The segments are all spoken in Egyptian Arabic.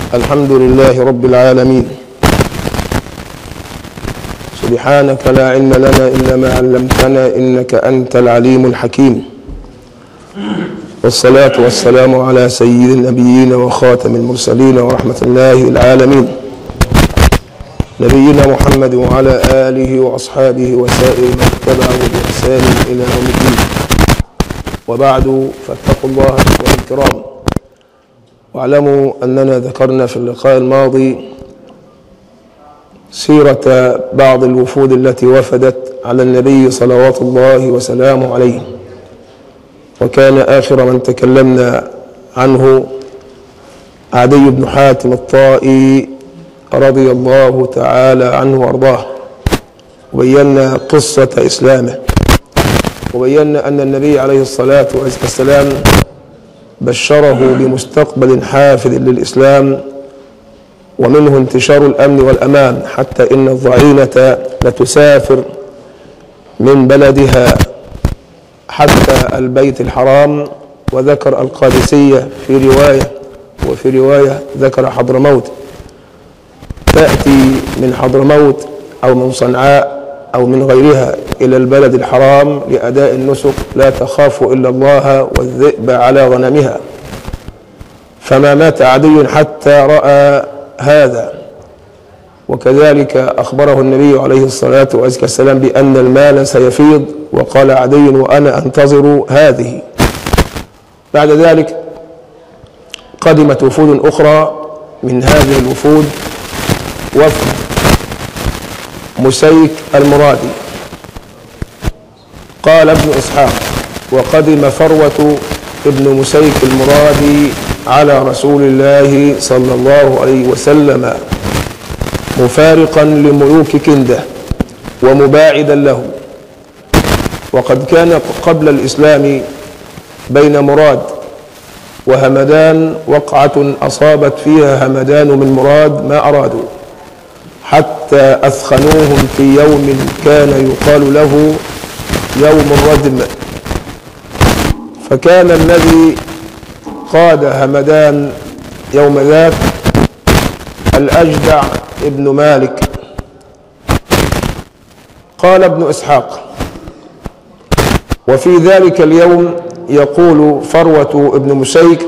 الحمد لله رب العالمين سبحانك لا علم لنا إلا ما علمتنا إنك أنت العليم الحكيم والصلاة والسلام على سيد النبيين وخاتم المرسلين ورحمة الله العالمين نبينا محمد وعلى آله وأصحابه وسائر من اتبعه بإحسان إلى يوم الدين وبعد فاتقوا الله أيها الكرام واعلموا أننا ذكرنا في اللقاء الماضي سيرة بعض الوفود التي وفدت على النبي صلوات الله وسلامه عليه وكان آخر من تكلمنا عنه عدي بن حاتم الطائي رضي الله تعالى عنه وارضاه وبينا قصة إسلامه وبينا أن النبي عليه الصلاة والسلام بشره بمستقبل حافل للإسلام ومنه انتشار الأمن والأمان حتى إن الضعينة لتسافر من بلدها حتى البيت الحرام وذكر القادسية في رواية وفي رواية ذكر حضرموت تأتي من حضرموت أو من صنعاء أو من غيرها إلى البلد الحرام لأداء النسك لا تخاف إلا الله والذئب على غنمها فما مات عدي حتى رأى هذا وكذلك أخبره النبي عليه الصلاة والسلام بأن المال سيفيض وقال عدي وأنا أنتظر هذه بعد ذلك قدمت وفود أخرى من هذه الوفود وفد مسيك المرادي قال ابن إسحاق وقدم فروة ابن مسيك المرادي على رسول الله صلى الله عليه وسلم مفارقا لملوك كنده ومباعدا له وقد كان قبل الإسلام بين مراد وهمدان وقعة أصابت فيها همدان من مراد ما أرادوا حتى أثخنوهم في يوم كان يقال له يوم الردم فكان الذي قاد همدان يوم ذاك الأجدع ابن مالك قال ابن إسحاق وفي ذلك اليوم يقول فروة ابن مسيك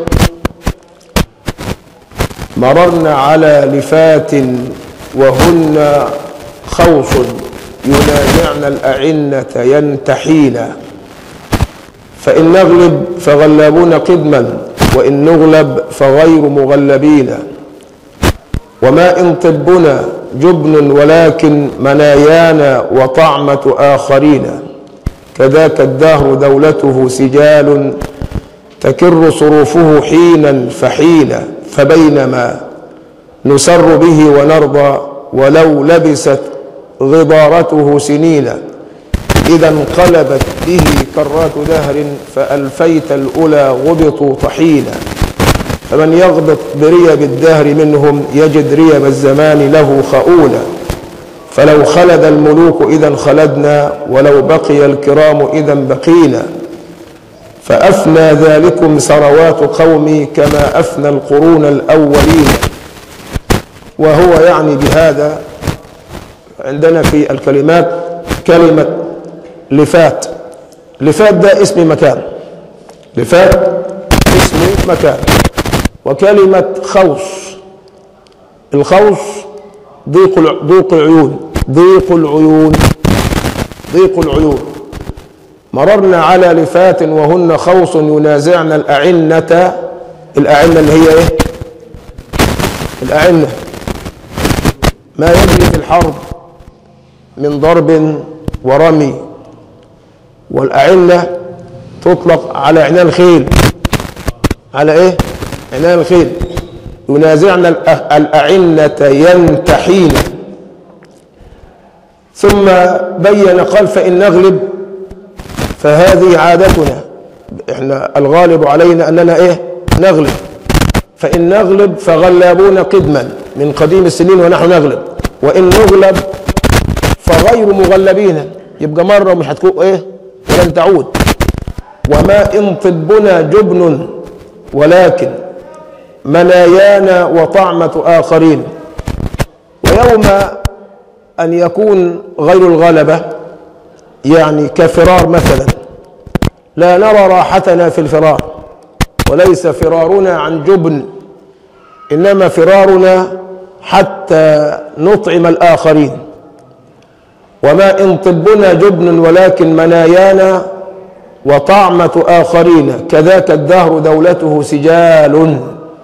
مررنا على لفات وهن خوص ينازعن الأعنة ينتحينا فإن نغلب فغلابون قدما وإن نغلب فغير مغلبين وما إن طبنا جبن ولكن منايانا وطعمة آخرين كذاك الدهر دولته سجال تكر صروفه حينا فحينا فبينما نسر به ونرضى ولو لبست غضارته سنين إذا انقلبت به كرات دهر فألفيت الأولى غبطوا طحينا فمن يغبط بريب الدهر منهم يجد ريب الزمان له خؤولا فلو خلد الملوك إذا خلدنا ولو بقي الكرام إذا بقينا فأفنى ذلكم ثروات قومي كما أفنى القرون الأولين وهو يعني بهذا عندنا في الكلمات كلمة لفات لفات ده اسم مكان لفات اسم مكان وكلمة خوص الخوص ضيق ضيق العيون ضيق العيون ضيق العيون مررنا على لفات وهن خوص ينازعن الأعنة الأعنة اللي هي ايه الأعنة ما يجري في الحرب من ضرب ورمي والأعنة تطلق على عنان الخيل على ايه عنان الخيل ينازعن الأعنة ينتحين ثم بين قال فإن نغلب فهذه عادتنا احنا الغالب علينا أننا ايه نغلب فإن نغلب فغلابون قدما من قديم السنين ونحن نغلب وإن نغلب فغير مغلبين يبقى مرة مش هتكون ايه ولن تعود وما إن طبنا جبن ولكن منايانا وطعمة آخرين ويوم أن يكون غير الغلبة يعني كفرار مثلا لا نرى راحتنا في الفرار وليس فرارنا عن جبن إنما فرارنا حتى نطعم الآخرين وما إن طبنا جبن ولكن منايانا وطعمة آخرين كذاك الدهر دولته سجال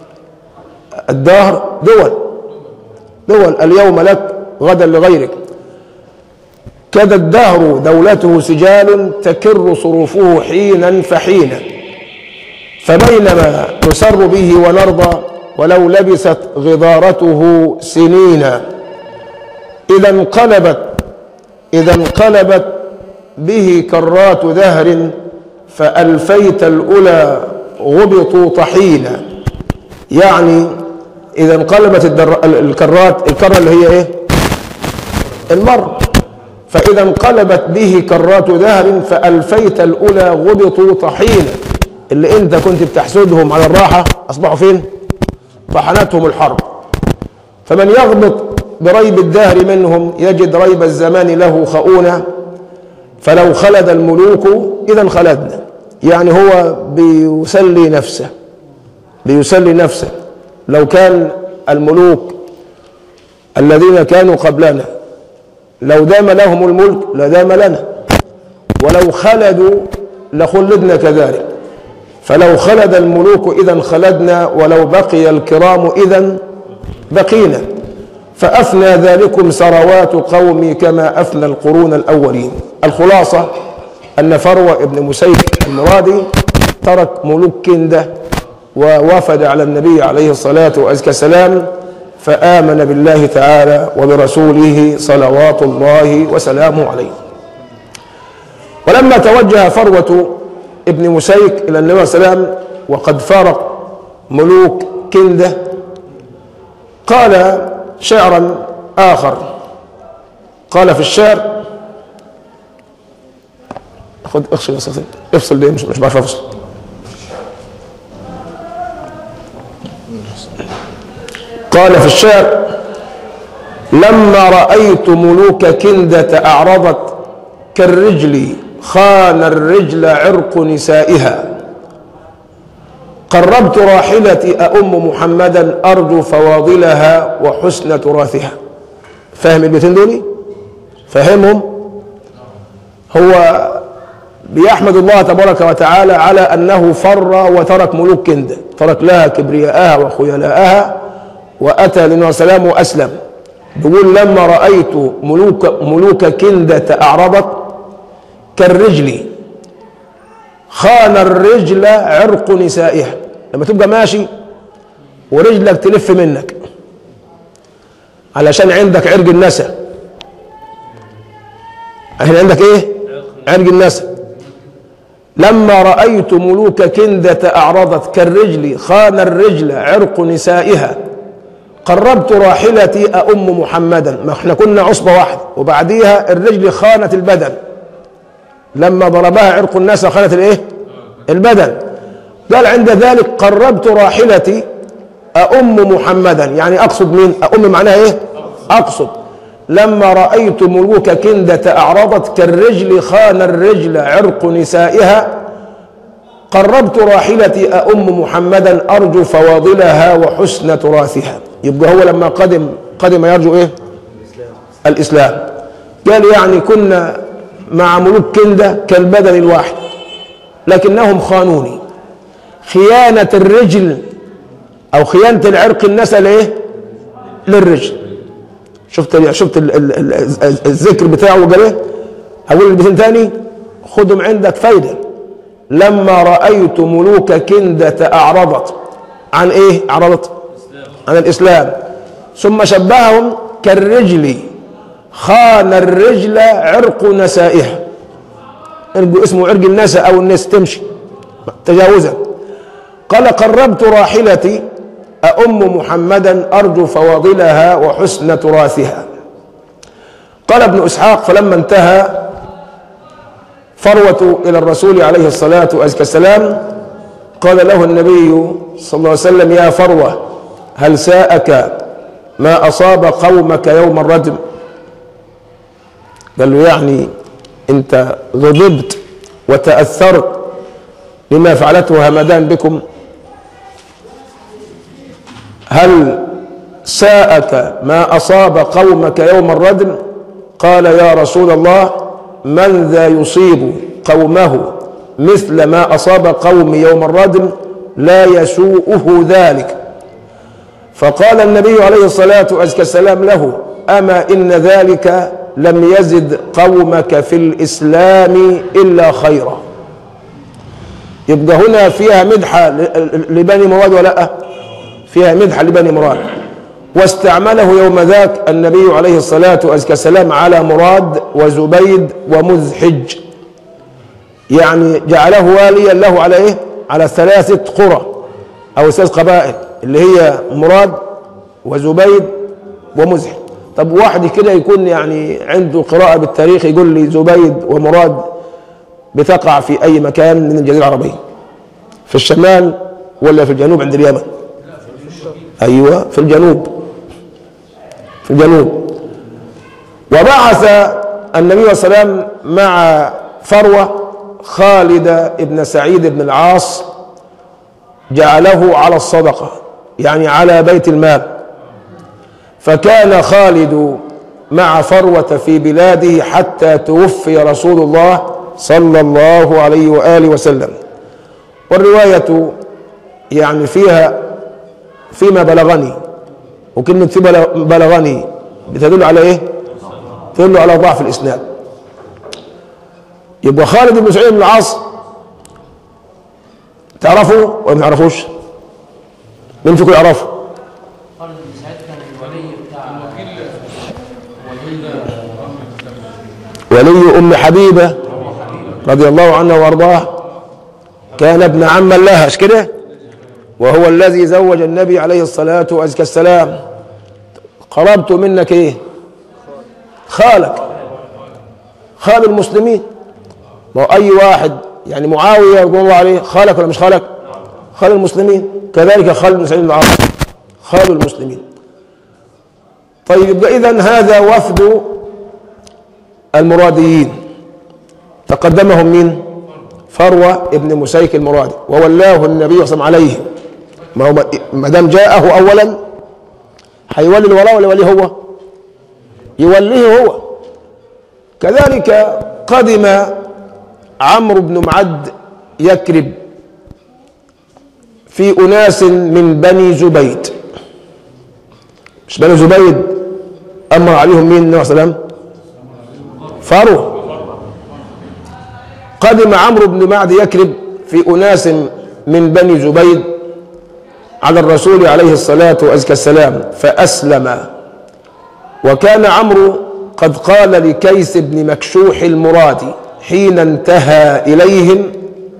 الدهر دول دول اليوم لك غدا لغيرك كذا الدهر دولته سجال تكر صروفه حينا فحينا فبينما نسر به ونرضى ولو لبست غضارته سنينا إذا انقلبت إذا انقلبت به كرات دهر فألفيت الأولى غبطوا طحينا يعني إذا انقلبت الدر... الكرات الكرة اللي هي إيه؟ المر فإذا انقلبت به كرات دهر فألفيت الأولى غبطوا طحينا اللي أنت كنت بتحسدهم على الراحة أصبحوا فين؟ طحنتهم الحرب فمن يغبط بريب الدهر منهم يجد ريب الزمان له خؤونة فلو خلد الملوك إذا خلدنا يعني هو بيسلي نفسه بيسلي نفسه لو كان الملوك الذين كانوا قبلنا لو دام لهم الملك لدام لنا ولو خلدوا لخلدنا كذلك فلو خلد الملوك إذا خلدنا ولو بقي الكرام إذا بقينا فأفنى ذلكم ثروات قومي كما أفنى القرون الأولين الخلاصة أن فروة ابن مسيك المرادي ترك ملوك كندة ووافد على النبي عليه الصلاة والسلام فآمن بالله تعالى وبرسوله صلوات الله وسلامه عليه ولما توجه فروة ابن مسيك إلى النبي صلى الله عليه وسلم وقد فارق ملوك كندة قال شعرا آخر قال في الشعر خد اخشى افصل افصل ليه مش مش بعرف افصل قال في الشعر لما رأيت ملوك كندة أعرضت كالرجل خان الرجل عرق نسائها قربت راحلتي أؤم محمدا أرجو فواضلها وحسن تراثها فاهم البيتين دول فهمهم هو بيحمد الله تبارك وتعالى على أنه فر وترك ملوك كندة ترك لها كبرياءها وخيلاءها وأتى للنبي صلى الله عليه وسلم وأسلم بيقول لما رأيت ملوك ملوك كندة أعرضت كالرجل خان الرجل عرق نسائها لما تبقى ماشي ورجلك تلف منك علشان عندك عرق النسا احنا عندك ايه عرق النسا لما رأيت ملوك كندة أعرضت كالرجل خان الرجل عرق نسائها قربت راحلتي أؤم محمدا ما احنا كنا عصبة واحدة وبعديها الرجل خانت البدن لما ضربها عرق الناس خانت الايه البدن قال عند ذلك قربت راحلتي أؤم محمدا يعني أقصد مين أؤم معناها إيه أقصد لما رأيت ملوك كندة أعرضت كالرجل خان الرجل عرق نسائها قربت راحلتي أؤم محمدا أرجو فواضلها وحسن تراثها يبقى هو لما قدم قدم يرجو إيه الإسلام قال يعني كنا مع ملوك كندة كالبدن الواحد لكنهم خانوني خيانة الرجل أو خيانة العرق النسل إيه للرجل شفت شفت ال ال ال الذكر بتاعه قال ايه اقول البيتين تاني خدهم عندك فايده لما رايت ملوك كنده اعرضت عن ايه اعرضت عن الاسلام ثم شبههم كالرجل خان الرجل عرق نسائها اسمه عرق النسا او الناس تمشي تجاوزا قال قربت راحلتي أؤم محمدا أرجو فواضلها وحسن تراثها قال ابن إسحاق فلما انتهى فروة إلى الرسول عليه الصلاة والسلام قال له النبي صلى الله عليه وسلم يا فروة هل ساءك ما أصاب قومك يوم الردم قال له يعني أنت غضبت وتأثرت بما فعلته همدان بكم هل ساءك ما أصاب قومك يوم الردم قال يا رسول الله من ذا يصيب قومه مثل ما أصاب قوم يوم الردم لا يسوءه ذلك فقال النبي عليه الصلاة والسلام له أما إن ذلك لم يزد قومك في الإسلام إلا خيرا يبقى هنا فيها مدحة لبني مراد ولا لا فيها مدحة لبني مراد واستعمله يوم ذاك النبي عليه الصلاة والسلام على مراد وزبيد ومزحج يعني جعله واليا له على ايه على ثلاثة قرى او ثلاث قبائل اللي هي مراد وزبيد ومزحج طب واحد كده يكون يعني عنده قراءة بالتاريخ يقول لي زبيد ومراد بتقع في أي مكان من الجزيرة العربية في الشمال ولا في الجنوب عند اليمن أيوة في الجنوب في الجنوب وبعث النبي صلى الله عليه وسلم مع فروة خالد بن سعيد بن العاص جعله على الصدقة يعني على بيت المال فكان خالد مع فروة في بلاده حتى توفي رسول الله صلى الله عليه وآله وسلم والرواية يعني فيها فيما بلغني وكلمة في بلغني بتدل على ايه تدل على ضعف الإسناد يبقى خالد بن سعيد بن العاص تعرفوا ولا ما تعرفوش مين فيكم يعرفه خالد بن سعيد كان الولي بتاع ولي أم حبيبة رضي الله عنها وارضاه كان ابن عما لها مش كده وهو الذي زوج النبي عليه الصلاة والسلام قربت منك ايه خالك خال المسلمين ما هو اي واحد يعني معاوية رضي الله عليه خالك ولا مش خالك خال المسلمين كذلك خالد بن سعيد بن العاص خال المسلمين طيب يبقى اذا هذا وفد المراديين تقدمهم مين فروة ابن مسيك المرادي وولاه النبي صلى الله عليه وسلم عليه ما هو ما دام جاءه اولا هيولي الولاء ولا يوليه هو يوليه هو كذلك قدم عمرو بن معد يكرب في اناس من بني زبيد مش بني زبيد امر عليهم مين النبي صلى الله عليه وسلم فاروق قدم عمرو بن معد يكرب في أناس من بني زبيد على الرسول عليه الصلاة والسلام فأسلم وكان عمرو قد قال لكيس بن مكشوح المرادي حين انتهى إليهم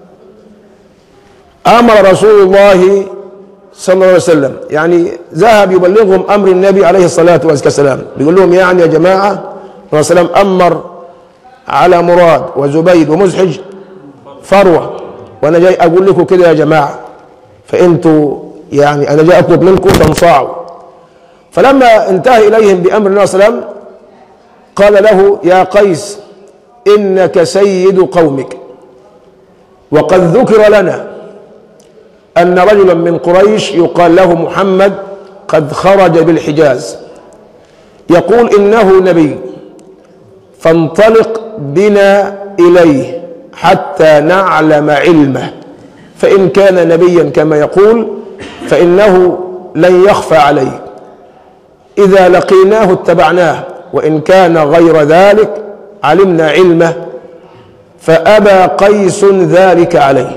أمر رسول الله صلى الله عليه وسلم يعني ذهب يبلغهم أمر النبي عليه الصلاة والسلام بيقول لهم يعني يا جماعة الرسول صلى الله عليه وسلم أمر على مراد وزبيد ومزحج فروة وأنا جاي أقول لكم كده يا جماعة فأنتوا يعني أنا جاي أطلب منكم تنصاعوا فلما انتهى إليهم بأمر النبي صلى الله عليه وسلم قال له يا قيس إنك سيد قومك وقد ذكر لنا أن رجلا من قريش يقال له محمد قد خرج بالحجاز يقول إنه نبي فانطلق بنا إليه حتى نعلم علمه فإن كان نبيا كما يقول فإنه لن يخفى عليه إذا لقيناه اتبعناه وإن كان غير ذلك علمنا علمه فأبى قيس ذلك عليه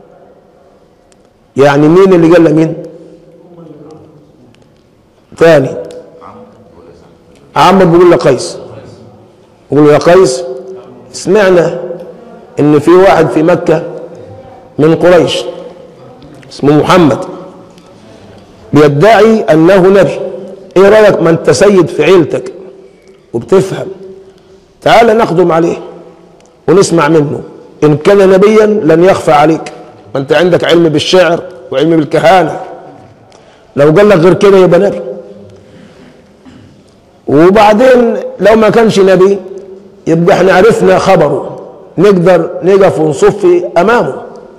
يعني مين اللي قال له مين ثاني عمرو بيقول لقيس يقول له يا قيس سمعنا ان في واحد في مكة من قريش اسمه محمد بيدعي انه نبي ايه رايك ما انت سيد في عيلتك وبتفهم تعال نخدم عليه ونسمع منه ان كان نبيا لن يخفى عليك ما انت عندك علم بالشعر وعلم بالكهانة لو قال لك غير كده يبقى نبي وبعدين لو ما كانش نبي يبقى احنا عرفنا خبره نقدر نقف ونصفي امامه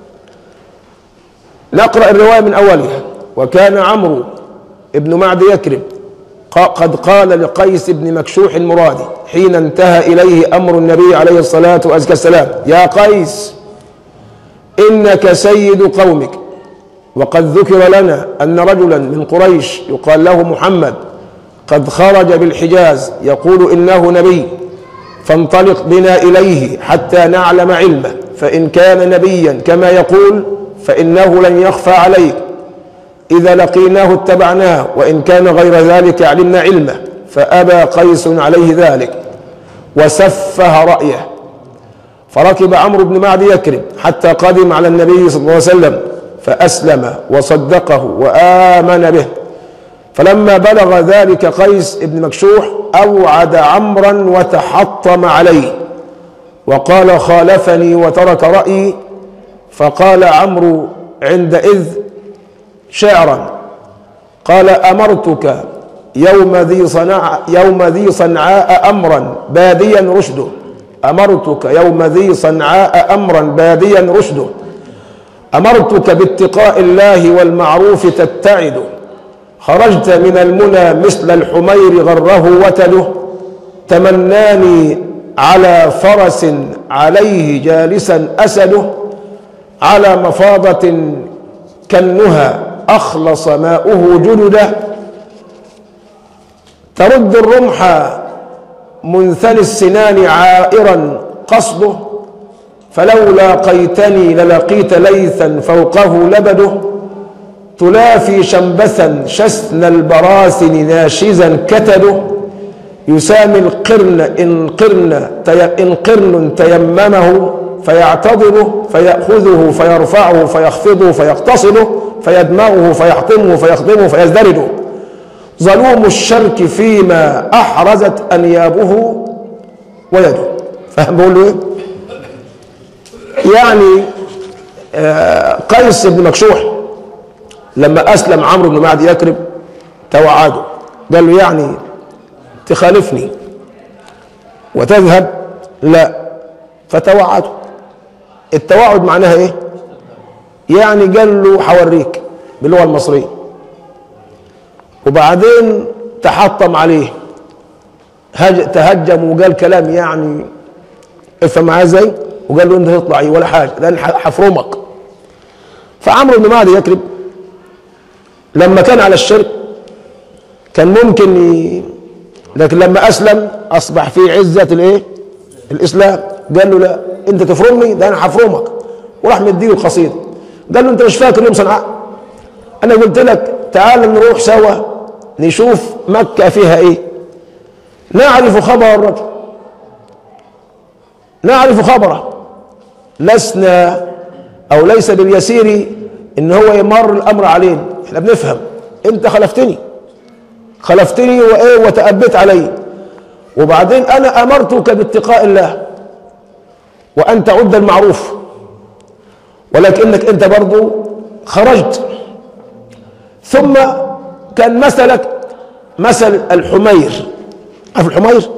نقرا الروايه من اولها وكان عمرو ابن معد يكرب قد قال لقيس بن مكشوح المرادي حين انتهى اليه امر النبي عليه الصلاه والسلام يا قيس انك سيد قومك وقد ذكر لنا ان رجلا من قريش يقال له محمد قد خرج بالحجاز يقول انه نبي فانطلق بنا اليه حتى نعلم علمه فان كان نبيا كما يقول فانه لن يخفى عليك اذا لقيناه اتبعناه وان كان غير ذلك علمنا علمه فابى قيس عليه ذلك وسفه رايه فركب عمرو بن معد يكرب حتى قدم على النبي صلى الله عليه وسلم فاسلم وصدقه وامن به فلما بلغ ذلك قيس بن مكشوح أوعد عمرا وتحطم عليه وقال خالفني وترك رأيي فقال عمرو عندئذ شعرا قال أمرتك يوم ذي صنع يوم ذي صنعاء أمرا باديا رشده أمرتك يوم ذي صنعاء أمرا باديا رشده أمرتك باتقاء الله والمعروف تتعده خرجت من المنى مثل الحمير غره وتله تمناني على فرس عليه جالسا أسده على مفاضة كالنهى أخلص ماؤه جلده ترد الرمح منثني السنان عائرا قصده فلو لاقيتني للقيت ليثا فوقه لبده تلافي شنبثا شسن البراسن ناشزا كتده يسامي القرن إن قرن تي إن قرن تيممه فيعتضده فيأخذه فيرفعه فيخفضه فيقتصده فيدمغه فيحطمه فيخضمه فيزدرده ظلوم الشرك فيما أحرزت أنيابه ويده فاهم بقول له إيه؟ يعني آه قيس بن مكشوح لما أسلم عمرو بن معد يكرب توعده قال له يعني تخالفني وتذهب لا فتوعده التوعد معناها ايه يعني قال له حوريك باللغه المصريه وبعدين تحطم عليه هج تهجم وقال كلام يعني افهم معاه ازاي وقال له انت تطلع ولا حاجه لان حفرمك فعمرو بن معد يكرب لما كان على الشرك كان ممكن ي... لكن لما اسلم اصبح في عزه الايه الاسلام قال له لا انت تفرمني ده انا هفرمك وراح مديه القصيده قال له انت مش فاكر يوم صنعاء انا قلت لك تعال نروح سوا نشوف مكه فيها ايه نعرف خبر الرجل نعرف خبره لسنا او ليس باليسير ان هو يمر الامر علينا احنا بنفهم انت خلفتني خلفتني وايه وتأبت علي وبعدين انا امرتك باتقاء الله وان تعد المعروف ولكنك انت برضو خرجت ثم كان مثلك مثل الحمير عارف الحمير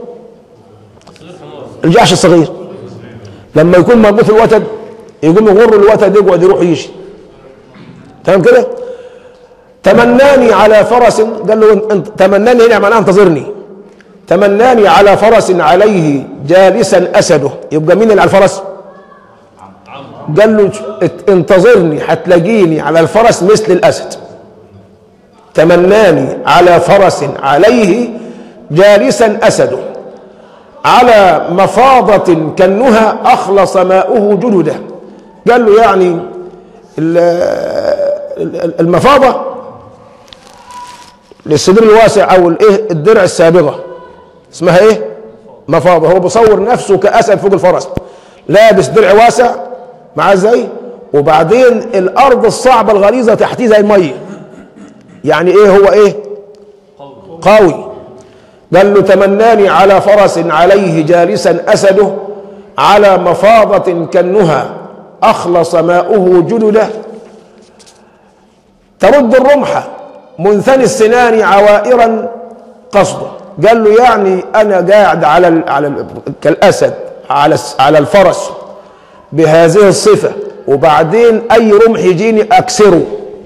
الجعش الصغير لما يكون مربوط في الوتد يقوم يغر الوتد يقعد يروح يجي تمام كده تمناني على فرس قال له انت تمناني هنا معناها انتظرني تمناني على فرس عليه جالسا اسده يبقى مين اللي على الفرس قال له انتظرني هتلاقيني على الفرس مثل الاسد تمناني على فرس عليه جالسا اسده على مفاضة كالنهى أخلص ماؤه جلده قال له يعني المفاضة للصدر الواسع او الايه الدرع السابغه اسمها ايه مفاضه هو بيصور نفسه كاسد فوق الفرس لابس درع واسع معاه ازاي وبعدين الارض الصعبه الغليظه تحتيه زي الميه يعني ايه هو ايه قوي قال له تمناني على فرس عليه جالسا اسده على مفاضه كالنهى اخلص ماؤه جلده ترد الرمح منثني السنان عوائرا قصده قال له يعني انا قاعد على ال على ال كالاسد على الس- على الفرس بهذه الصفه وبعدين اي رمح يجيني اكسره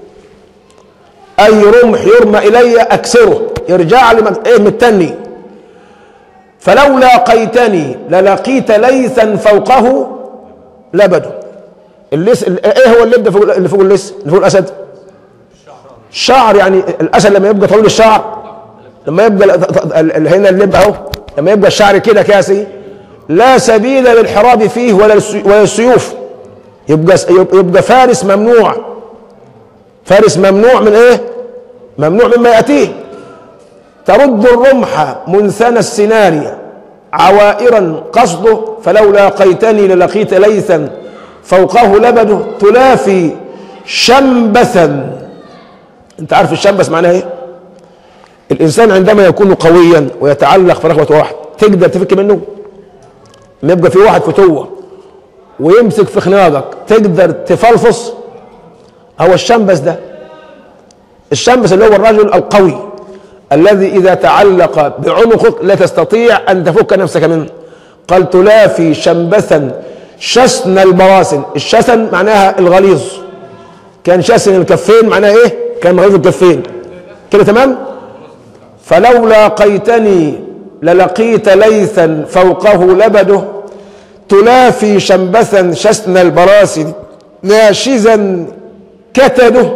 اي رمح يرمى الي اكسره يرجع لي مك- ايه متني فلو لاقيتني للقيت ليثا فوقه لبده الليس ايه هو اللي يبدا فوق اللي فوق الليس اللي فوق الاسد الشعر يعني الاسد لما يبقى طويل الشعر لما يبقى ال- ال- ال- هنا اللب اهو لما يبقى الشعر كده كاسي لا سبيل للحراب فيه ولا السي- ولا السيوف يبقى يبقى فارس ممنوع فارس ممنوع من ايه ممنوع مما ياتيه ترد الرمح منثنى السنان عوائرا قصده فلو لاقيتني للقيت ليثا فوقه لبده تلافي شنبثا انت عارف الشنبث معناه ايه الانسان عندما يكون قويا ويتعلق في رغبه واحد تقدر تفك منه ما يبقى في واحد فتوه ويمسك في خناقك تقدر تفلفص هو الشنبث ده الشنبث اللي هو الرجل القوي الذي إذا تعلق بعنقك لا تستطيع أن تفك نفسك منه قال تلافي شنبثا شسن البراسن الشسن معناها الغليظ كان شسن الكفين معناها ايه كان غليظ الكفين كده تمام فلو لاقيتني للقيت ليثا فوقه لبده تلافي شنبثا شسن البراسن ناشزا كتده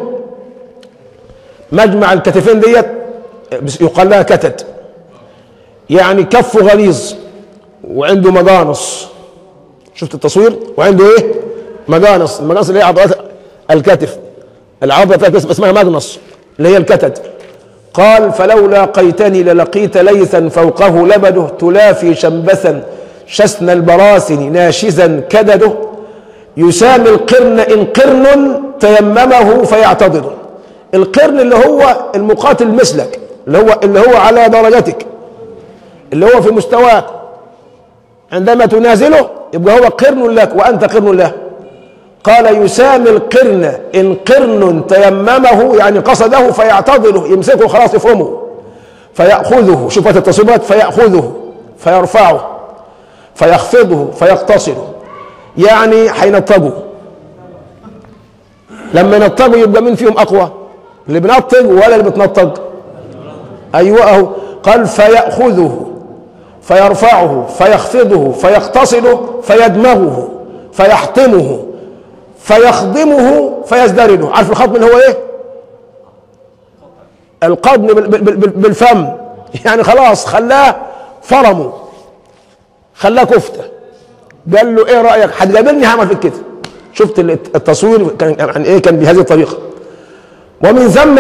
مجمع الكتفين ديت يقال لها كتد يعني كفه غليظ وعنده مجانص شفت التصوير وعنده ايه مجانص المجانص اللي هي عضلات الكتف العضله بتاعت الكتف اسمها مجنص اللي هي الكتد قال فلو لاقيتني للقيت ليثا فوقه لبده تلافي شنبثا شسن البراسن ناشزا كدده يسامي القرن إن قرن تيممه فيعتضده القرن اللي هو المقاتل مثلك اللي هو اللي هو على درجتك اللي هو في مستواك عندما تنازله يبقى هو قرن لك وأنت قرن له قال يسامي القرن إن قرن تيممه يعني قصده فيعتضله يمسكه خلاص يفهمه فيأخذه شوفت التصويبات فيأخذه فيرفعه فيخفضه فيقتصره يعني حينطقه لما ينطقوا يبقى مين فيهم اقوى اللي بينطق ولا اللي بتنطق ايوه اهو قال فياخذه فيرفعه فيخفضه فيقتصده فيدمغه فيحطمه فيخضمه فيزدرده عارف الخضم اللي هو ايه القضم بال- بال- بال- بالفم يعني خلاص خلاه فرمه خلاه كفته قال له ايه رايك هتقابلني هعمل فيك كده شفت الت- التصوير كان يعني ايه كان بهذه الطريقه ومن ثم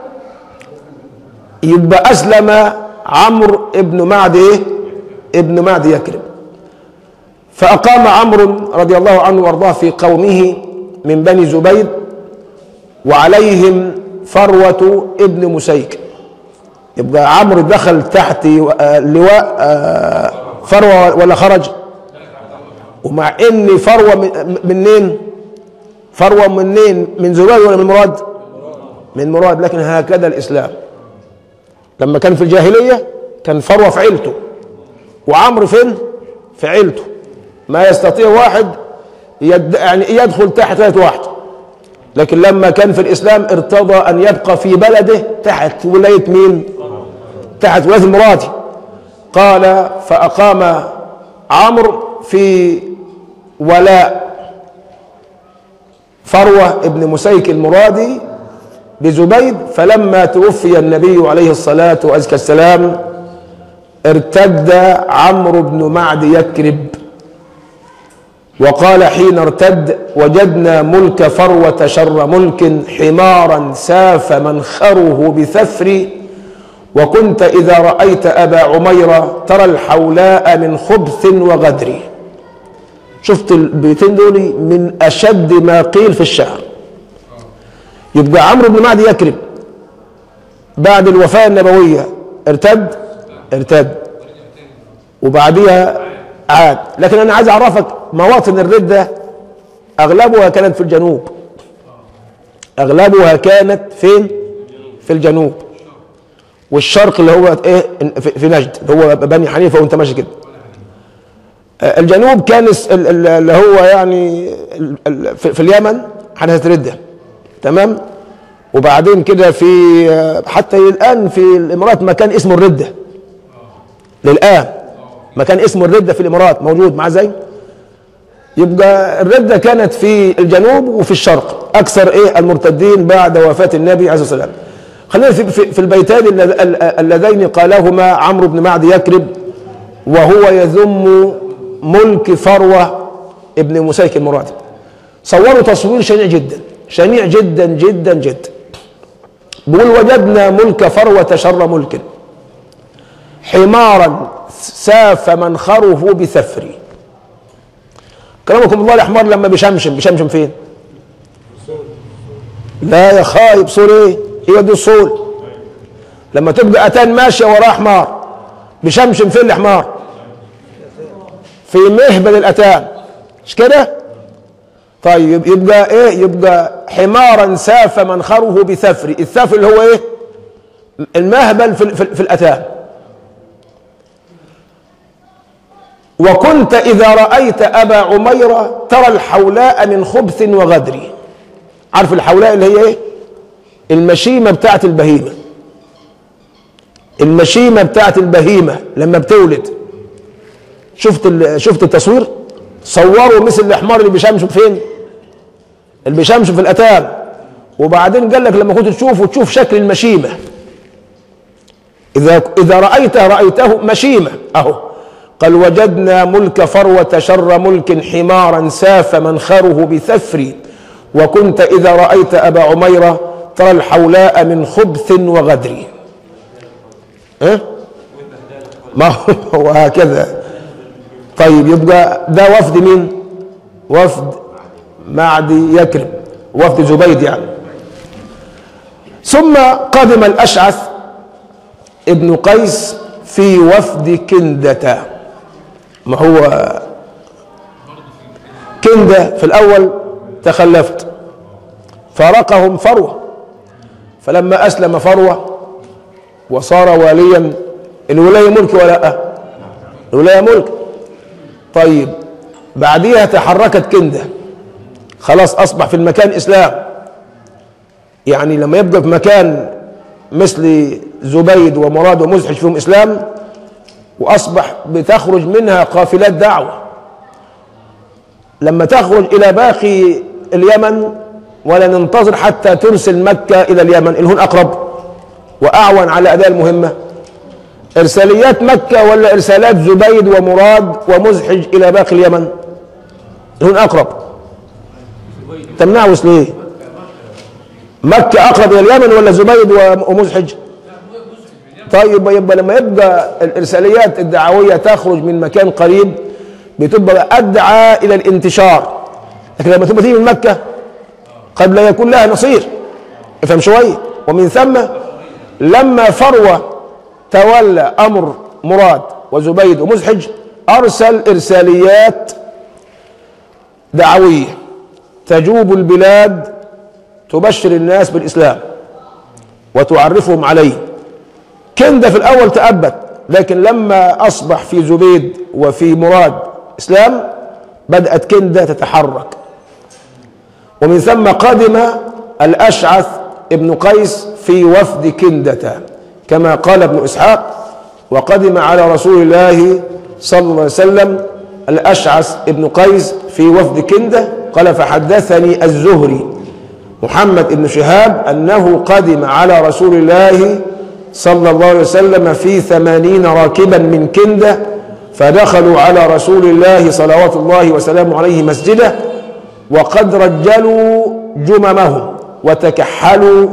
يبقى اسلم عمرو ابن معد ايه ابن معد يكرم فاقام عمرو رضي الله عنه وارضاه في قومه من بني زبيد وعليهم فروه ابن مسيك يبقى عمرو دخل تحت آه، لواء آه، فروه ولا خرج ومع ان فروه من- منين فروه منين من زبيد ولا من مراد من مراد لكن هكذا الاسلام لما كان في الجاهليه كان فروه في عيلته وعمرو فين في عيلته ما يستطيع واحد يد يعني يدخل تحت ولايه واحد لكن لما كان في الاسلام ارتضى ان يبقى في بلده تحت ولايه مين تحت ولايه المرادي قال فاقام عمرو في ولاء فروه ابن مسيك المرادي بزبيد فلما توفي النبي عليه الصلاه وازكى السلام ارتد عمرو بن معد يكرب وقال حين ارتد وجدنا ملك فروة شر ملك حمارا ساف منخره بثفر وكنت إذا رأيت أبا عميرة ترى الحولاء من خبث وغدر شفت البيتين دول من أشد ما قيل في الشعر يبقى عمرو بن معدي يكرب بعد الوفاة النبوية ارتد ارتد وبعديها عاد لكن انا عايز اعرفك مواطن الردة اغلبها كانت في الجنوب اغلبها كانت فين في الجنوب والشرق اللي هو ايه في في نجد اللي هو بني حنيفه وانت ماشي كده آه، الجنوب كان الس- ال- ال- اللي هو يعني ال- ال- في في اليمن حدثت رده تمام وبعدين كده في آه، حتى الان في الامارات مكان اسمه الرده للان مكان اسمه الرده في الامارات موجود مع زي يبقى الردة كانت في الجنوب وفي الشرق أكثر إيه المرتدين بعد وفاة النبي عليه الصلاة والسلام خلينا في, في, في البيتان اللذ- ال- اللذين قالهما عمرو بن معد يكرب وهو يذم ملك فروة ابن مسيك المرادي صوروا تصوير شنيع جدا شنيع جدا جدا جدا بيقول وجدنا ملك فروة شر ملك حمارا ساف منخره بثفري كرمكم الله الحمار لما بيشمشم بيشمشم فين لا يا خايب صول ايه هي دي الصول لما تبقى اتان ماشيه وراه حمار بيشمشم فين الحمار في مهبل الاتان مش كده طيب يبقى ايه يبقى حمارا ساف منخره بثفري الثفر اللي هو ايه المهبل في, في, في الاتان وكنت إذا رأيت أبا عميرة ترى الحولاء من خبث وغدر عارف الحولاء اللي هي إيه؟ المشيمة بتاعت البهيمة المشيمة بتاعت البهيمة لما بتولد شفت ال- شفت التصوير صوروا مثل الحمار اللي بيشمشم فين اللي بيشمشم في الأتان وبعدين قال لك لما كنت تشوفه تشوف شكل المشيمة إذا إذا رأيته رأيته مشيمة أهو قال وجدنا ملك فروة شر ملك حمارا ساف منخره بثفر وكنت إذا رأيت أبا عميرة ترى الحولاء من خبث وغدر إيه؟ ما هو هو هكذا طيب يبقى ده وفد مين وفد معدي يكرم وفد زبيد يعني ثم قدم الأشعث ابن قيس في وفد كندة ما هو كندة في الأول تخلفت فارقهم فروة فلما أسلم فروة وصار واليا الولاية ملك ولا لا الولاية ملك طيب بعديها تحركت كندة خلاص أصبح في المكان إسلام يعني لما يبقى في مكان مثل زبيد ومراد ومزحج فيهم إسلام وأصبح بتخرج منها قافلات دعوة لما تخرج إلى باقي اليمن ولا ننتظر حتى ترسل مكة إلى اليمن اللي هون أقرب وأعون على أداء المهمة إرساليات مكة ولا إرسالات زبيد ومراد ومزحج إلى باقي اليمن اللي هون أقرب تمنعوس ليه مكة أقرب إلى اليمن ولا زبيد ومزحج طيب يبقى لما يبقى الإرساليات الدعوية تخرج من مكان قريب بتبقى أدعى إلى الانتشار لكن لما تبقى تيجي من مكة قد لا يكون لها نصير افهم شوية ومن ثم لما فروة تولى أمر مراد وزبيد ومزحج أرسل إرساليات دعوية تجوب البلاد تبشر الناس بالإسلام وتعرفهم عليه كندة في الأول تأبت لكن لما أصبح في زبيد وفي مراد إسلام بدأت كندة تتحرك ومن ثم قدم الأشعث ابن قيس في وفد كندة كما قال ابن إسحاق وقدم على رسول الله صلى الله عليه وسلم الأشعث ابن قيس في وفد كندة قال فحدثني الزهري محمد بن شهاب أنه قدم على رسول الله صلى الله عليه وسلم في ثمانين راكبا من كندة فدخلوا على رسول الله صلوات الله وسلامه عليه مسجده وقد رجلوا جممهم وتكحلوا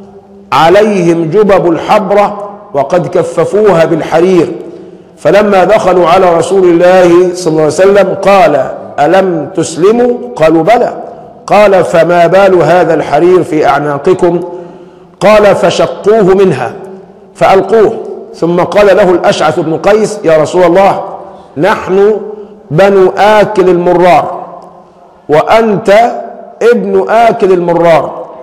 عليهم جبب الحبرة وقد كففوها بالحرير فلما دخلوا على رسول الله صلى الله عليه وسلم قال ألم تسلموا قالوا بلى قال فما بال هذا الحرير في أعناقكم قال فشقوه منها فألقوه ثم قال له الأشعث بن قيس يا رسول الله نحن بنو آكل المرار وأنت ابن آكل المرار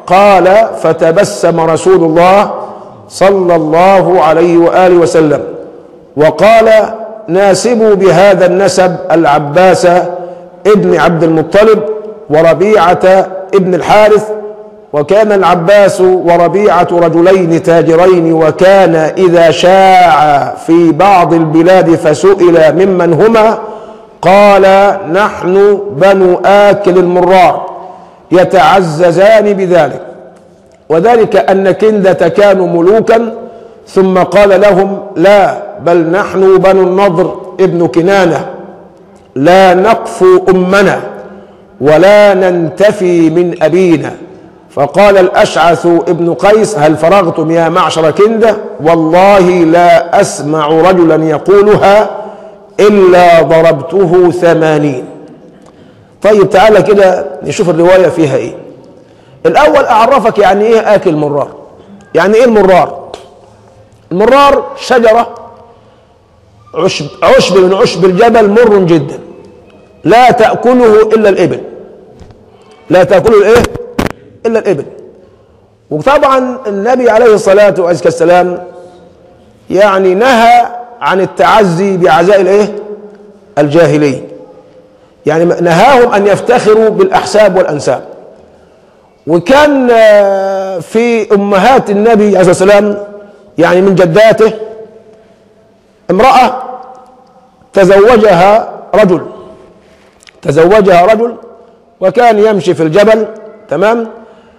قال فتبسم رسول الله صلى الله عليه واله وسلم وقال ناسبوا بهذا النسب العباس ابن عبد المطلب وربيعه ابن الحارث وكان العباس وربيعه رجلين تاجرين وكان اذا شاع في بعض البلاد فسئل ممن هما قال نحن بنو آكل المرار يتعززان بذلك وذلك أن كندة كانوا ملوكا ثم قال لهم لا بل نحن بنو النضر ابن كنانة لا نقفو أمنا ولا ننتفي من أبينا فقال الأشعث ابن قيس هل فرغتم يا معشر كندة والله لا أسمع رجلا يقولها إلا ضربته ثمانين طيب تعالى كده نشوف الرواية فيها إيه الأول أعرفك يعني إيه آكل مرار يعني إيه المرار المرار شجرة عشب, عشب من عشب الجبل مر جدا لا تأكله إلا الإبل لا تأكله الإيه إلا الإبل وطبعا النبي عليه الصلاة والسلام يعني نهى عن التعزي بعزاء الايه الجاهليه يعني نهاهم ان يفتخروا بالاحساب والانساب وكان في امهات النبي عليه الصلاه والسلام يعني من جداته امراه تزوجها رجل تزوجها رجل وكان يمشي في الجبل تمام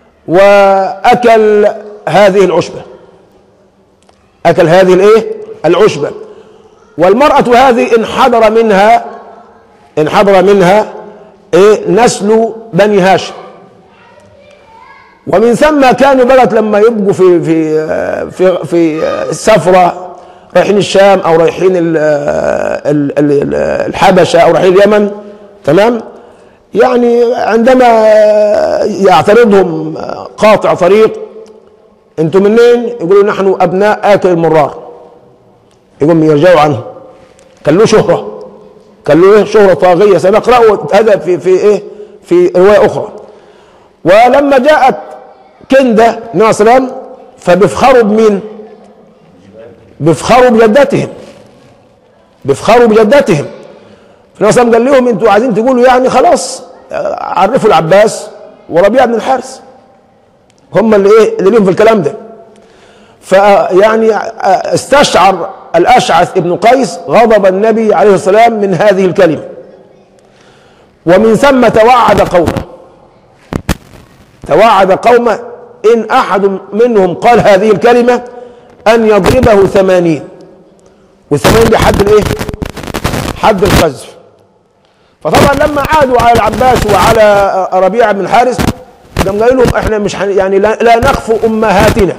واكل هذه العشبه اكل هذه الايه العشبه والمرأة هذه انحدر منها انحدر منها إيه نسل بني هاشم ومن ثم كانوا بلد لما يبقوا في في في في سفرة رايحين الشام او رايحين ال ال ال الحبشة او رايحين اليمن تمام يعني عندما يعترضهم قاطع طريق انتم منين يقولوا نحن ابناء اكل المرار يقوم يرجعوا عنه كان له شهرة كان له شهرة طاغية سنقرأه هذا في في إيه في رواية أخرى ولما جاءت كندة النبي صلى الله عليه وسلم فبيفخروا بمين؟ بيفخروا بجدتهم بيفخروا بجدتهم النبي صلى الله عليه وسلم قال لهم انتوا عايزين تقولوا يعني خلاص عرفوا العباس وربيعه بن الحارث هم اللي ايه اللي ليهم في الكلام ده فيعني استشعر الأشعث ابن قيس غضب النبي عليه الصلاة والسلام من هذه الكلمة ومن ثم توعد قومه توعد قومه إن أحد منهم قال هذه الكلمة أن يضربه ثمانين والثمانين دي حد الإيه؟ حد القذف فطبعا لما عادوا على العباس وعلى ربيعة بن الحارث قام قالوا لهم احنا مش يعني لا, لا نخفو امهاتنا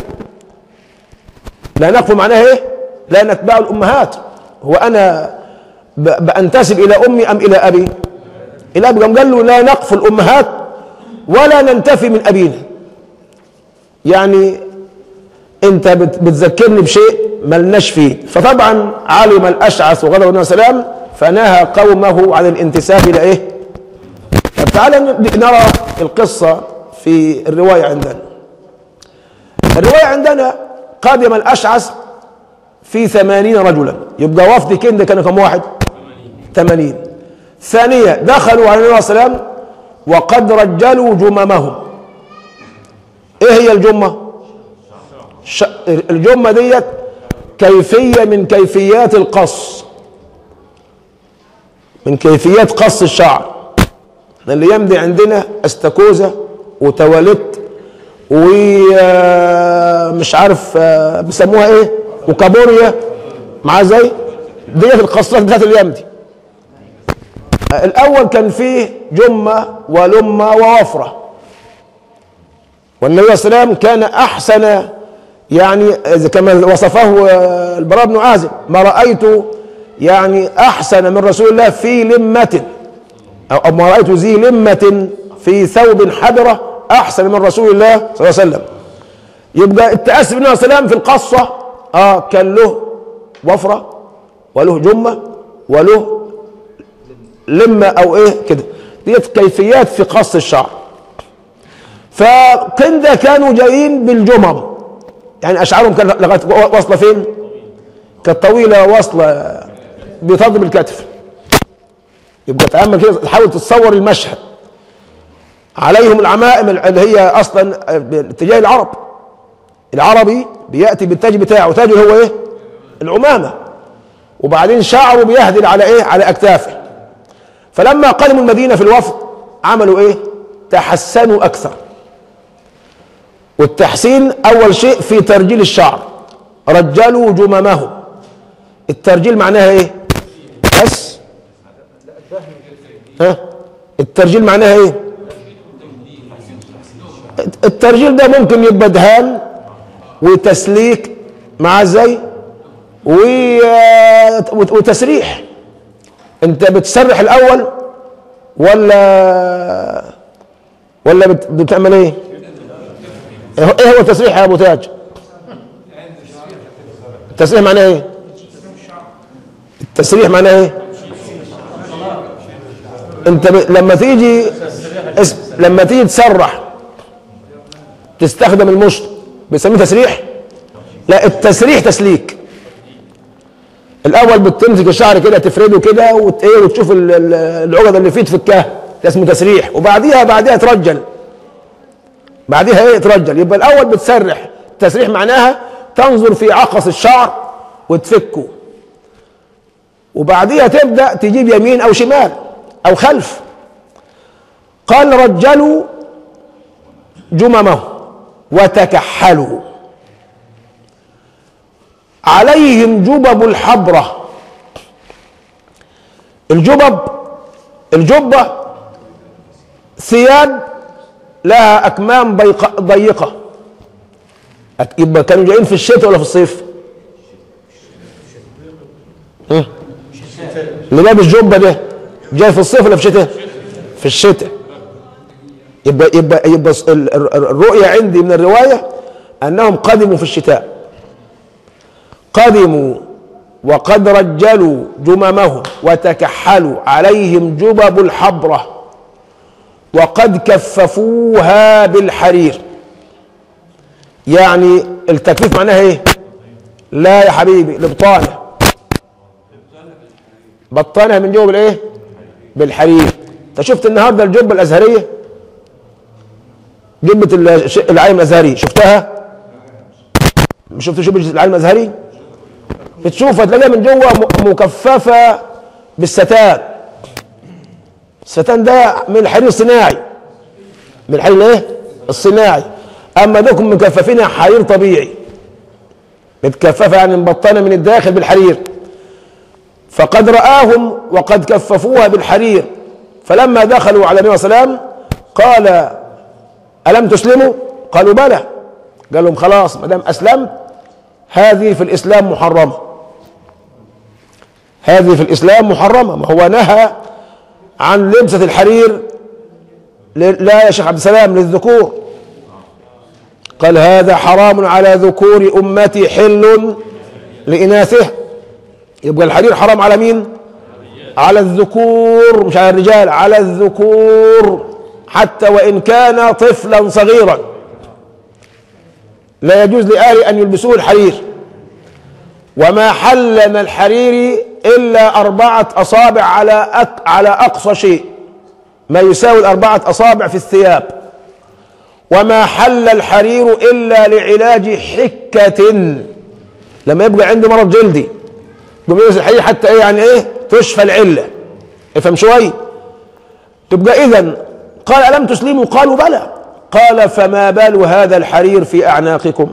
لا نخفو معناها ايه؟ لا نتبع الامهات هو انا بانتسب الى امي ام الى ابي؟ الى ابي قام قال له لا نقف الامهات ولا ننتفي من ابينا يعني انت بتذكرني بشيء ملناش فيه فطبعا علم الاشعث وغضب النبي صلى الله عليه وسلم فنهى قومه عن الانتساب الى ايه؟ طب تعالى نرى القصه في الروايه عندنا الروايه عندنا قدم الاشعث في ثمانين رجلا يبقى وفد كنده كانوا كم واحد ثمانين ثانية دخلوا على النبي صلى الله عليه وسلم وقد رجلوا جممهم ايه هي الجمة ش... الجمة ديت كيفية من كيفيات القص من كيفيات قص الشعر اللي يمضي عندنا استاكوزا وتواليت ومش عارف بيسموها ايه وكابوريا معاه زي ديت القصات بتاعت اليمدي الاول كان فيه جمه ولمه ووفره والنبي صلى الله عليه وسلم كان احسن يعني كما وصفه البراء بن عازب ما رايت يعني احسن من رسول الله في لمه او ما رايت ذي لمه في ثوب حبره احسن من رسول الله صلى الله عليه وسلم يبقى التاسي بالنبي صلى الله عليه وسلم في القصه اه كان له وفره وله جمه وله لمه او ايه كده ديت كيفيات في قص الشعر فكندا كانوا جايين بالجمم يعني اشعارهم كان لغايه واصله فين؟ كانت طويله واصله بتضرب الكتف يبقى تامل كده تحاول تتصور المشهد عليهم العمائم اللي هي اصلا اتجاه العرب العربي بياتي بالتاج بتاعه تاجه هو ايه؟ العمامه وبعدين شعره بيهدل على ايه؟ على اكتافه فلما قدموا المدينه في الوفد عملوا ايه؟ تحسنوا اكثر والتحسين اول شيء في ترجيل الشعر رجلوا جممهم الترجيل معناها ايه بس ها الترجيل معناها ايه الترجيل ده ممكن يبقى دهان وتسليك مع ازاي و- وتسريح انت بتسرح الاول ولا ولا بت- بتعمل ايه ايه هو التسريح يا ابو تاج التسريح معناه ايه التسريح معناه ايه انت ب... لما تيجي اس... لما تيجي تسرح تستخدم المشط بيسميه تسريح لا التسريح تسليك الاول بتمسك الشعر كده تفرده كده وت... ايه وتشوف ال- ال- العقد اللي فيه تفكها ده اسمه تسريح وبعديها بعديها ترجل بعديها ايه ترجل يبقى الاول بتسرح التسريح معناها تنظر في عقص الشعر وتفكه وبعديها تبدا تجيب يمين او شمال او خلف قال رجلوا جممه وتكحلوا عليهم جبب الحبره الجبب الجبه ثياب لها اكمام ضيقه ضيقه أك- يبقى كانوا جايين في الشتاء ولا في الصيف؟ هم؟ اللي لابس جبه ده جاي في الصيف ولا في الشتاء؟ في الشتاء يبقى يبقى يبقى ال- ال- الرؤيه عندي من الروايه انهم قدموا في الشتاء قدموا وقد رجلوا جممهم وتكحلوا عليهم جبب الحبره وقد كففوها بالحرير يعني التكفيف معناها ايه لا يا حبيبي البطانه بطانها من جوه بالايه بالحرير انت شفت النهارده الجبه الازهريه جبه الش- العالم الازهري شفتها مش شفت جبه العالم الازهري بتشوفها تلاقيها من جوه م- مكففه بالستان الستان ده من الحرير الصناعي من الحرير الايه الصناعي اما دوكم مكففينها حرير طبيعي متكففه يعني مبطنه من الداخل بالحرير فقد رآهم وقد كففوها بالحرير فلما دخلوا على النبي صلى الله عليه وسلم قال ألم تسلموا؟ قالوا بلى قال لهم خلاص ما دام أسلمت هذه في الإسلام محرمة هذه في الإسلام محرمة ما هو نهى عن لبسة الحرير ل- لا يا شيخ عبد السلام للذكور قال هذا حرام على ذكور أمتي حل لإناثها يبقى الحرير حرام على مين على الذكور مش على الرجال على الذكور حتى وإن كان طفلا صغيرا لا يجوز لآل أن يلبسوه الحرير وما حل من الحرير إلا أربعة أصابع على أك على أقصى شيء ما يساوي الأربعة أصابع في الثياب وما حل الحرير إلا لعلاج حكة لما يبقى عنده مرض جلدي بميز الحقيقة حتى ايه يعني ايه تشفى العلة افهم شوي تبقى اذا قال ألم تسلموا قالوا بلى قال فما بال هذا الحرير في أعناقكم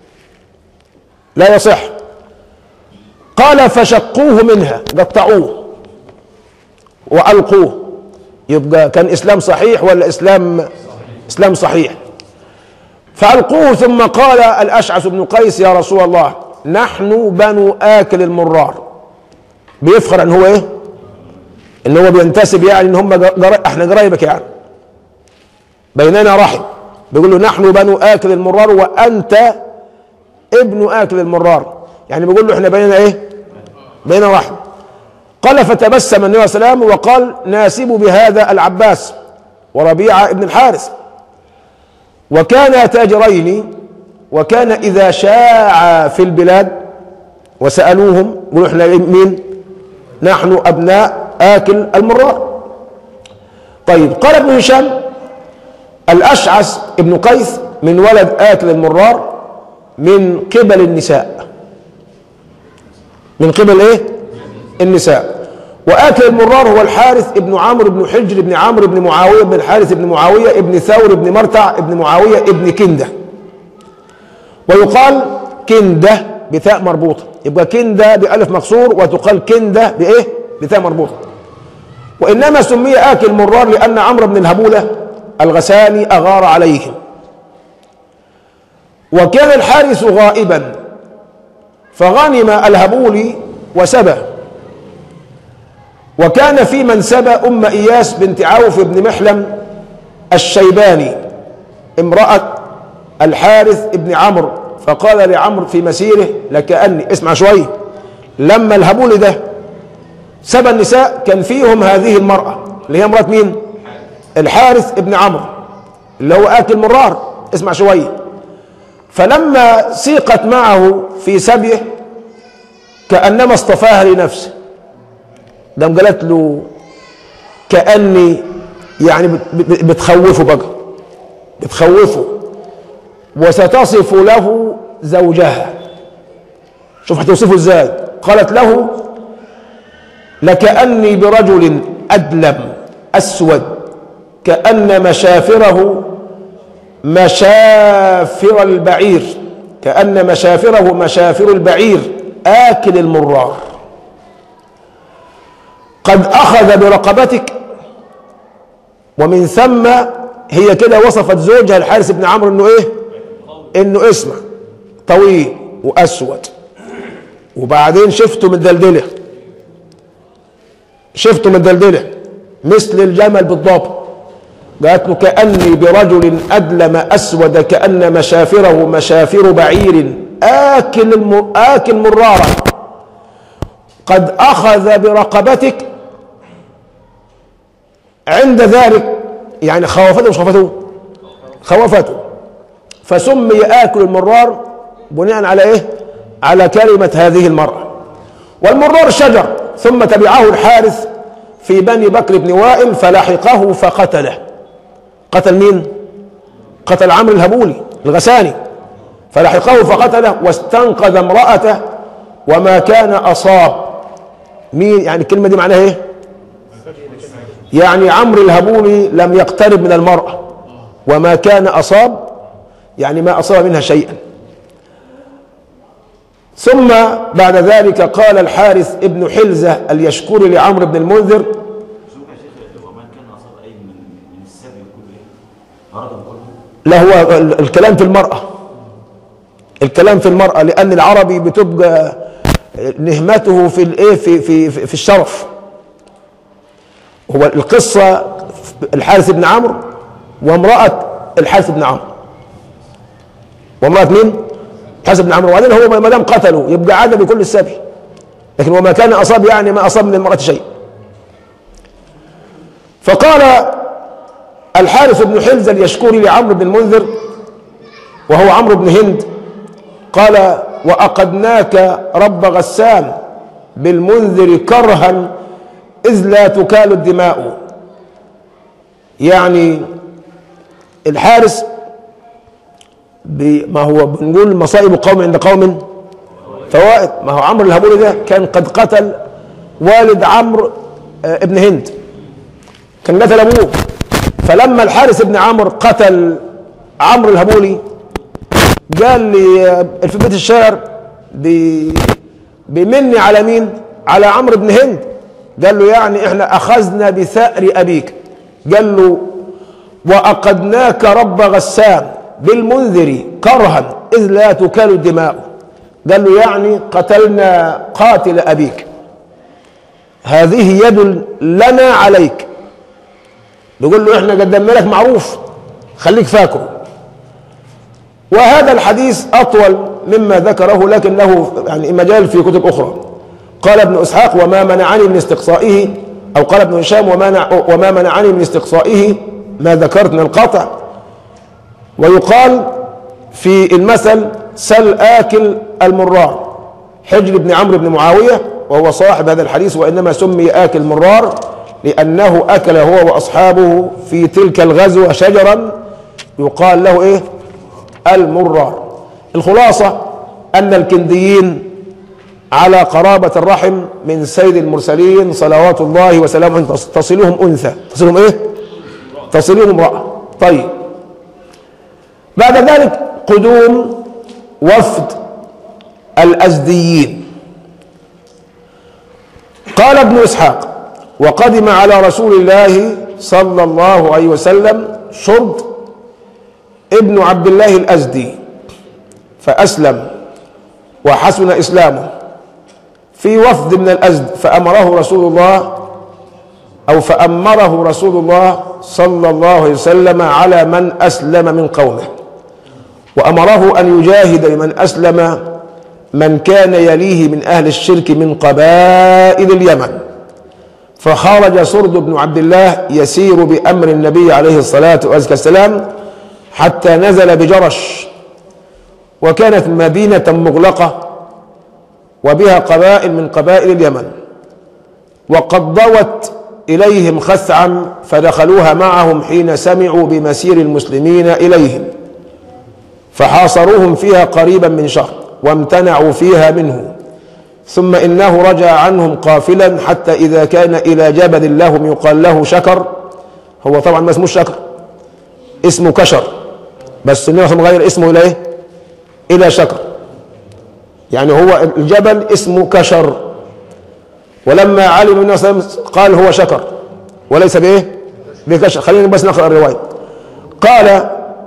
لا يصح قال فشقوه منها قطعوه وألقوه يبقى كان إسلام صحيح ولا إسلام إسلام صحيح فألقوه ثم قال الأشعث بن قيس يا رسول الله نحن بنو آكل المرار بيفخر ان هو ايه ان هو بينتسب يعني ان هم جر... احنا قرايبك يعني بيننا رحم بيقول له نحن بنو آكل المرار وأنت ابن آكل المرار يعني بيقول له احنا بيننا ايه بيننا رحم قال فتبسم النبي صلى الله عليه وسلم وقال ناسب بهذا العباس وربيعة ابن الحارث وكانا تاجرين وكان إذا شاع في البلاد وسألوهم يقولوا احنا مين نحن أبناء آكل المرار طيب قال ابن هشام الأشعث ابن قيس من ولد آكل المرار من قبل النساء من قبل ايه النساء وآكل المرار هو الحارث ابن عمرو بن حجر ابن عمرو بن معاوية بن الحارث ابن معاوية ابن ثور ابن مرتع ابن معاوية ابن كندة ويقال كندة بتاء مربوطة يبقى كندة بألف مكسور وتقال كندة بإيه بتاء مربوطة وإنما سمي آكل مرار لأن عمرو بن الهبولة الغساني أغار عليهم وكان الحارس غائبا فغنم الهبولي وسبى وكان في من سبى أم إياس بنت عوف بن محلم الشيباني امرأة الحارث بن عمرو فقال لعمرو في مسيره لكأني اسمع شوي لما الهبولي ده سبى النساء كان فيهم هذه المرأة اللي هي مرات مين الحارث ابن عمرو اللي هو آكل مرار اسمع شوي فلما سيقت معه في سبيه كأنما اصطفاها لنفسه دم قالت له كأني يعني بت- بت- بتخوفه بقى بتخوفه وستصف له زوجها شوف هتوصفه ازاي قالت له لكأني برجل أدلم أسود كأن مشافره مشافر البعير كأن مشافره مشافر البعير آكل المرار قد أخذ برقبتك ومن ثم هي كده وصفت زوجها الحارث بن عمرو انه ايه انه اسمع طويل واسود وبعدين شفته مدلدله شفته مدلدله مثل الجمل بالضبط قالت له كأني برجل أدلم أسود كأن مشافره مشافر بعير آكل الم... آكل مرارا قد أخذ برقبتك عند ذلك يعني خوفته مش خوفته خوفته فسمي آكل المرار بناء على إيه على كلمة هذه المرأة والمرار شجر ثم تبعه الحارث في بني بكر بن وائل فلحقه فقتله قتل مين قتل عمرو الهبولي الغساني فلحقه فقتله واستنقذ امرأته وما كان أصاب مين يعني الكلمة دي معناها ايه يعني عمرو الهبولي لم يقترب من المرأة وما كان أصاب يعني ما أصاب منها شيئا ثم بعد ذلك قال الحارث ابن حلزة اليشكري لعمرو بن المنذر شوف يا شيخ ومن كان اصاب اي من من السبي كله ايه؟ مرض كله لا هو ال- الكلام في المرأة الكلام في المرأة لأن العربي بتبقى نهمته في الايه في في في في الشرف هو القصة الحارث بن عمرو وامرأة الحارث بن عمرو وامرأة مين؟ الحارث بن عمرو وبعدين هو ما دام قتلوا يبقى عاد بكل السبي لكن وما كان أصاب يعني ما أصاب من المرأة شيء فقال الحارث بن حلزة اليشكري لعمرو بن المنذر وهو عمرو بن هند قال وأقدناك رب غسان بالمنذر كرها إذ لا تكال الدماء يعني الحارس ب- ما هو بنقول مصائب قوم عند قوم فوائد ما هو عمرو الهبولي ده كان قد قتل والد عمرو آه، ابن هند كان قتل ابوه فلما الحارس بن عمرو قتل عمرو الهبولي قال لي آه، في بيت الشعر بي- بيمني على مين على عمرو بن هند قال له يعني احنا اخذنا بثأر ابيك قال له واقدناك رب غسان بالمنذر كرها اذ لا تكال الدماء قال له يعني قتلنا قاتل ابيك هذه يد لنا عليك بيقول له احنا قدمنا لك معروف خليك فاكره وهذا الحديث اطول مما ذكره لكن له يعني مجال في كتب اخرى قال ابن اسحاق وما منعني من استقصائه او قال ابن هشام وما وما منعني من استقصائه ما ذكرت من القطع ويقال في المثل سل آكل المرار حجر بن عمرو بن معاوية وهو صاحب هذا الحديث وإنما سمي آكل مرار لأنه أكل هو وأصحابه في تلك الغزوة شجرا يقال له إيه المرار الخلاصة أن الكنديين على قرابة الرحم من سيد المرسلين صلوات الله وسلامه عليه. تصلهم أنثى تصلهم إيه تصلهم امرأة طيب بعد ذلك قدوم وفد الأزديين قال ابن إسحاق وقدم على رسول الله صلى الله عليه وسلم شرد ابن عبد الله الأزدي فأسلم وحسن إسلامه في وفد من الأزد فأمره رسول الله أو فأمره رسول الله صلى الله عليه وسلم على من أسلم من قومه وأمره أن يجاهد لمن أسلم من كان يليه من أهل الشرك من قبائل اليمن فخرج سرد بن عبد الله يسير بأمر النبي عليه الصلاة والسلام حتى نزل بجرش وكانت مدينة مغلقة وبها قبائل من قبائل اليمن وقد ضوت إليهم خثعا فدخلوها معهم حين سمعوا بمسير المسلمين إليهم فحاصروهم فيها قريبا من شهر وامتنعوا فيها منه ثم إنه رجع عنهم قافلا حتى إذا كان إلى جبل لهم يقال له شكر هو طبعا ما اسمه شكر اسمه كشر بس النبي صلى الله عليه وسلم غير اسمه إلى إيه؟ إلى شكر يعني هو الجبل اسمه كشر ولما علم النبي صلى الله عليه وسلم قال هو شكر وليس بايه بكشر خلينا بس نقرا الروايه قال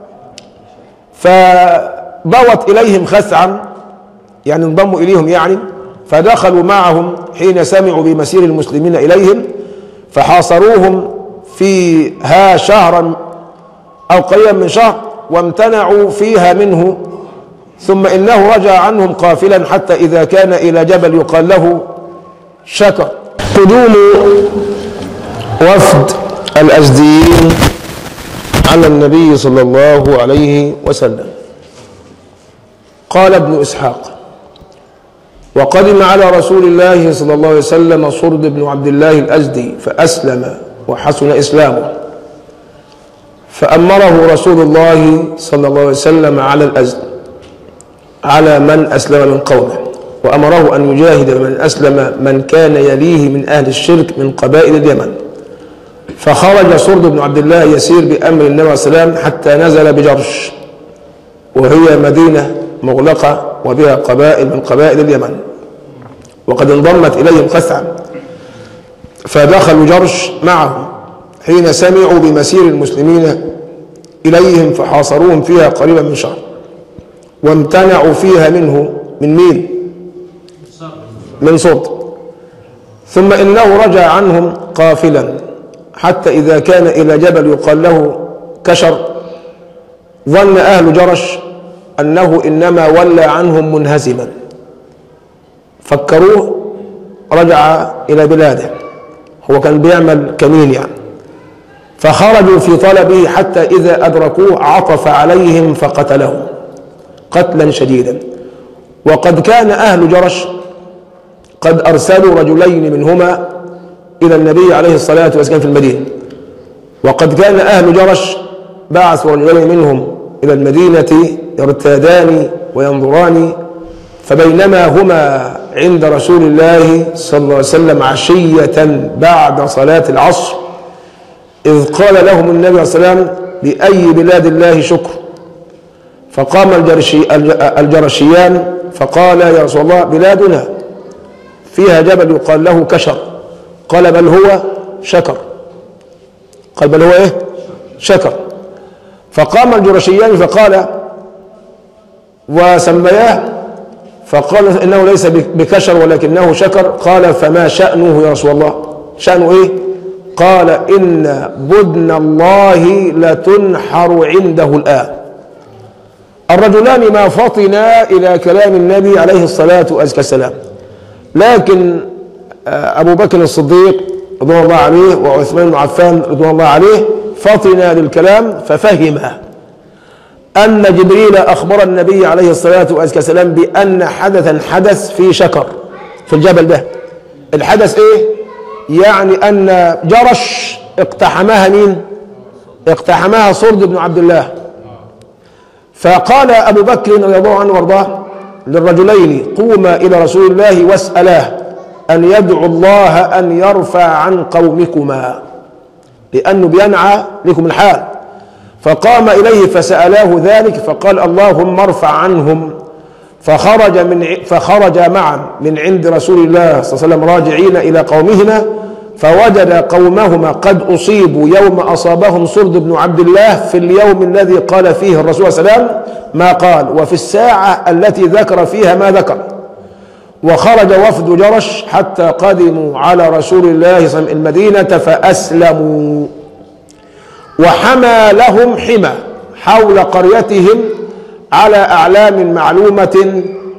فضوت اليهم خثعا يعني انضموا اليهم يعني فدخلوا معهم حين سمعوا بمسير المسلمين اليهم فحاصروهم فيها شهرا او قليلا من شهر وامتنعوا فيها منه ثم انه رجع عنهم قافلا حتى اذا كان الى جبل يقال له شكر قدوم وفد الازديين على النبي صلى الله عليه وسلم قال ابن اسحاق وقدم على رسول الله صلى الله عليه وسلم صرد بن عبد الله الازدي فاسلم وحسن اسلامه فامره رسول الله صلى الله عليه وسلم على الازد على من اسلم من قومه وأمره أن يجاهد من أسلم من كان يليه من أهل الشرك من قبائل اليمن فخرج سرد بن عبد الله يسير بأمر النبي عليه السلام حتى نزل بجرش وهي مدينة مغلقة وبها قبائل من قبائل اليمن وقد انضمت إليهم خثعا فدخلوا جرش معهم حين سمعوا بمسير المسلمين إليهم فحاصروهم فيها قريبا من شهر وامتنعوا فيها منه من مين من صوت ثم إنه رجع عنهم قافلا حتى إذا كان إلى جبل يقال له كشر ظن أهل جرش أنه إنما ولى عنهم منهزما فكروه رجع إلى بلاده هو كان بيعمل كمين يعني فخرجوا في طلبه حتى إذا أدركوه عطف عليهم فقتلهم قتلا شديدا وقد كان أهل جرش قد أرسلوا رجلين منهما إلى النبي عليه الصلاة والسلام في المدينة وقد كان أهل جرش بعثوا رجلين منهم إلى المدينة يرتادان وينظران فبينما هما عند رسول الله صلى الله عليه وسلم عشية بعد صلاة العصر إذ قال لهم النبي صلى الله عليه وسلم بأي بلاد الله شكر فقام الجرشي الجرشيان فقال يا رسول الله بلادنا فيها جبل يقال له كشر قال بل هو شكر قال بل هو ايه شكر فقام الجرشيان فقال وسمياه فقال انه ليس بكشر ولكنه شكر قال فما شأنه يا رسول الله شأنه ايه قال ان بدن الله لتنحر عنده الآن الرجلان ما فطنا إلى كلام النبي عليه الصلاة والسلام لكن أبو بكر الصديق رضوان الله عليه وعثمان بن عفان رضوان الله عليه فطن للكلام ففهما أن جبريل أخبر النبي عليه الصلاة والسلام بأن حدثا حدث في شكر في الجبل ده الحدث إيه؟ يعني أن جرش اقتحمها مين؟ اقتحمها صرد بن عبد الله فقال أبو بكر رضي الله عنه وارضاه للرجلين قوما إلى رسول الله واسألاه أن يدعو الله أن يرفع عن قومكما لأنه بينعى لكم الحال فقام إليه فسألاه ذلك فقال اللهم ارفع عنهم فخرج من فخرج معا من عند رسول الله صلى الله عليه وسلم راجعين إلى قومهما فوجد قومهما قد أصيبوا يوم أصابهم صرد بن عبد الله في اليوم الذي قال فيه الرسول صلى الله عليه وسلم ما قال وفي الساعة التي ذكر فيها ما ذكر وخرج وفد جرش حتى قدموا على رسول الله صلى الله عليه وسلم المدينة فأسلموا وحمى لهم حمى حول قريتهم على أعلام معلومة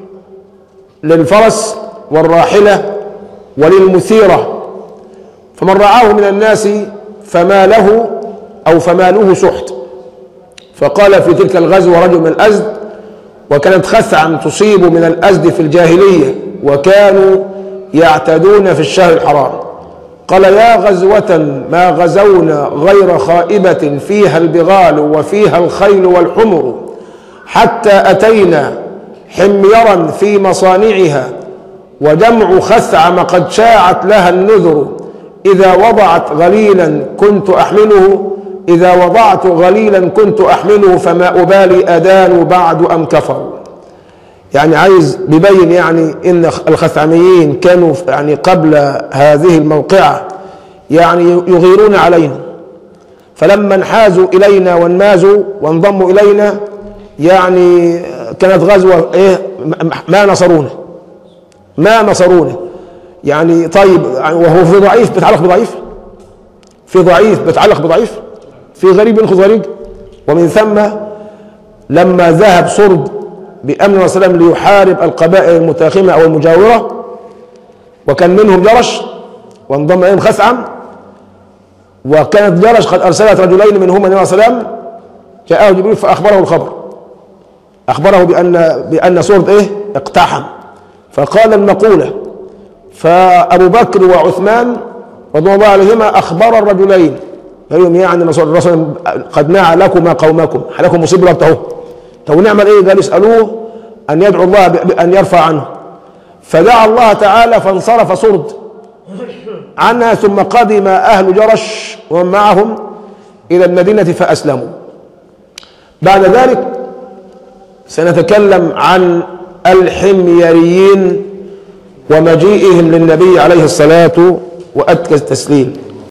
للفرس والراحلة وللمثيرة فمن رعاه من الناس فما له أو فماله سحت فقال في تلك الغزوة رجل من الأزد وكانت خثعا تصيب من الأزد في الجاهلية وكانوا يعتدون في الشهر الحرام قال يا غزوة ما غزونا غير خائبة فيها البغال وفيها الخيل والحمر حتى أتينا حميرا في مصانعها وجمع خثعم قد شاعت لها النذر إذا وضعت غليلا كنت أحمله إذا وضعت غليلا كنت أحمله فما أبالي أدان بعد أم كفروا يعني عايز بيبين يعني ان الخثعميين كانوا يعني قبل هذه الموقعة يعني يغيرون علينا فلما انحازوا الينا وانمازوا وانضموا الينا يعني كانت غزوة ايه ما نصرونا ما نصرونا يعني طيب وهو في ضعيف بيتعلق بضعيف في ضعيف بيتعلق بضعيف في غريب ينخذ غريب ومن ثم لما ذهب صرد بأمن وسلام ليحارب القبائل المتاخمة أو المجاورة وكان منهم جرش وانضم إليهم خثعم وكانت جرش قد أرسلت رجلين منهما النبي صلى الله عليه وسلم جاءه جبريل فأخبره الخبر أخبره بأن بأن صورة إيه اقتحم فقال المقولة فأبو بكر وعثمان رضي الله عليهما أخبر الرجلين قال لهم يعني الرسول قد نعى لكما قومكم لكم مصيبة اهو طب نعمل ايه قال اسالوه ان يدعو الله بان يرفع عنه فدعا الله تعالى فانصرف صرد عنها ثم قدم اهل جرش ومن معهم الى المدينه فاسلموا بعد ذلك سنتكلم عن الحميريين ومجيئهم للنبي عليه الصلاه واتكى التسليم